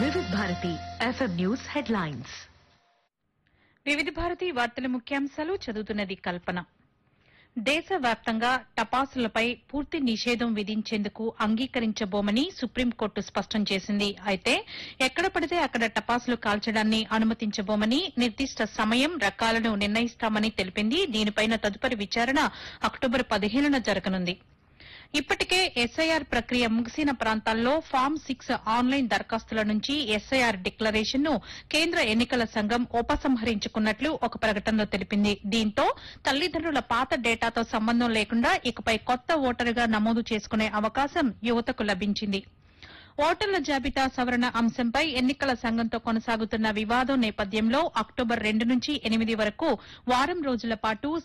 వివిధ Bharati FM news headlines వివిధ భారతి వార్తల ముఖ్యాంశాలు చదువుతున్నది కల్పన దేశవ్యాప్తంగా టపాసులపై పూర్తి నిషేధం విధించేందుకు అంగీకరించబోమని సుప్రీంకోర్టు స్పష్టం చేసింది అయితే ఎక్కడ పడితే అక్కడ టపాసులు కాల్చడాన్ని అనుమతించబోమని నిర్దిష్ట సమయం రకాలను నిర్ణయిస్తామని తెలిపింది దీనిపైన తదుపరి విచారణ అక్టోబర్ పదిహేనున జరగనుంది ఇప్పటికే ఎస్ఐఆర్ ప్రక్రియ ముగిసిన ప్రాంతాల్లో ఫామ్ సిక్స్ ఆన్లైన్ దరఖాస్తుల నుంచి ఎస్ఐఆర్ డిక్లరేషన్ ను కేంద్ర ఎన్నికల సంఘం ఉపసంహరించుకున్నట్లు ఒక ప్రకటనలో తెలిపింది దీంతో తల్లిదండ్రుల పాత డేటాతో సంబంధం లేకుండా ఇకపై కొత్త ఓటరుగా నమోదు చేసుకునే అవకాశం యువతకు లభించింది ఓటర్ల జాబితా సవరణ అంశంపై ఎన్నికల సంఘంతో కొనసాగుతున్న వివాదం నేపథ్యంలో అక్టోబర్ రెండు నుంచి ఎనిమిది వరకు వారం రోజుల పాటు